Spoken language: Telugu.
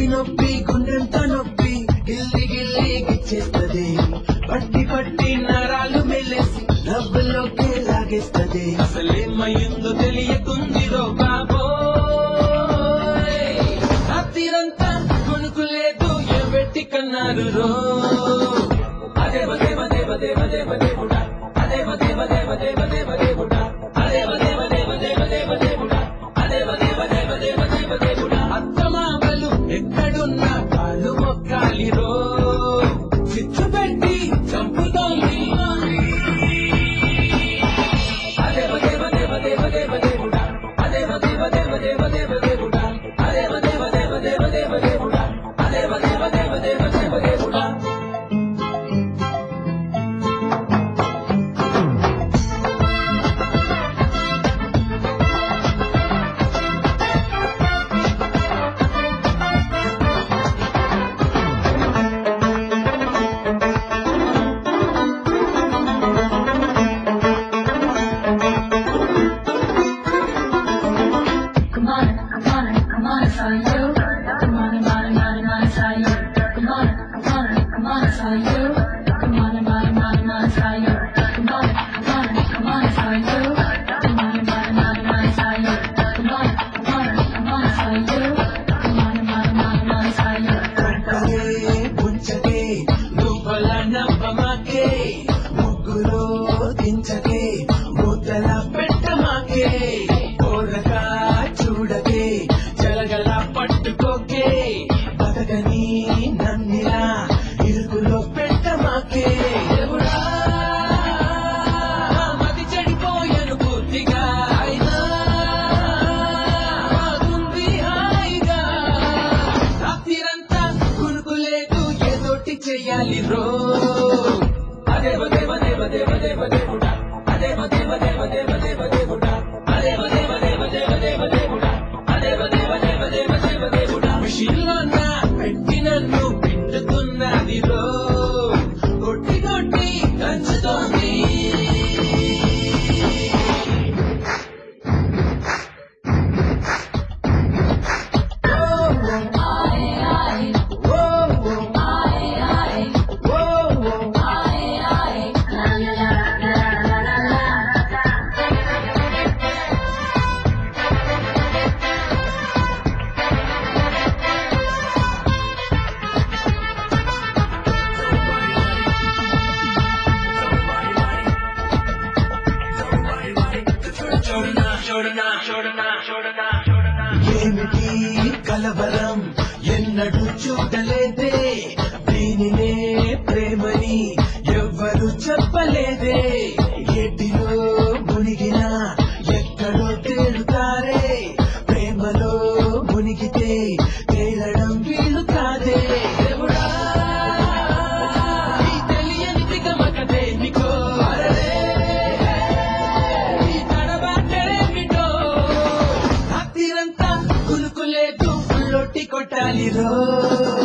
నొప్పి నొప్పి గుండెంత నొప్పి గిల్లి గిల్లి గిచ్చేస్తది పట్టి పట్టి నరాలు మెల్లేసి డబ్బుల్లోకి లాగేస్తది అసలేమయ్యిందో తెలియకుందిరో బాబోయ్ రాత్రిరంతా కొనుకు లేదు ఎవ్వెట్టి కన్నారు రో అదే బదే బదే బదే బదే బదే బుడా అదే బదే బదే బదే బదే బదే బుడా అదే బదే బదే బదే బదే బదే బుడా అదే బదే బదే బదే బదే బదే బుడా అత్తమామలు ఎక్కడున్నా కాళ్ళు మొక్కాలి రో చిచ్చు పెట్టి చంపుతోంది అదే బదే బదే బదే బదే బదే బుడా అదే బదే బదే బదే బదే బదే బుడా అదే బదే బదే బదే బదే బదే బుడా అదే బదే బదే బదే బదే బదే బుడా Come on, come on, come on, it's all you. Come on, come on, come on, it's all you. Come on, come on, come on, it's all you. Come on, come on, come on, it's all you. Come on, come on, come on, it's all you. Come on, come on, come on, it's all you. Come on, come on, come on, it's all you. Come on, come on, come on, it's all you. కొట్టగే పుంచగే లోపల నవ్వమాకే ముగ్గులో దించగే ముద్దల పెట్టమాకే కోరగా చూడగే జలగల పట్టుకోకే బతకని నన్నిలా ఇరుకులో పెట్టమాకే దేవుడా మతి చెడిపోయాను పూర్తిగా అయినా బాగుంది హాయిగా రాత్రిరంతా కునుకు లేదు ఏదోటి చెయ్యాలి రో అదే బదే బదే బదే బదే బదే బుడా అదే బదే బదే బదే బదే బదే బుడా అదే బదే బదే బదే బదే బదే బుడా అదే బదే బదే బదే బదే బదే బుడా మిషన్లో నా పెట్టి నన్ను పిండుతున్నది రో కొట్టి కొట్టి దంచుతోంది La la la la la la la. ఏమిటి కలవరం ఎన్నడూ చూడలేదే దీనినే ప్రేమని ఎవ్వరు చెప్పలేదే ఎటిలో మునిగినా ఎక్కడో తేలుతారే ప్రేమలో మునిగితే తేలడం వీలు కాదే దేవుడా ఈ తెలియని తికమకదే నీకో అరరే ఈ తడబాటేమిటో రాత్రిరంతా కునుకు లేదు ఉల్లొట్టి కొట్టాలి రో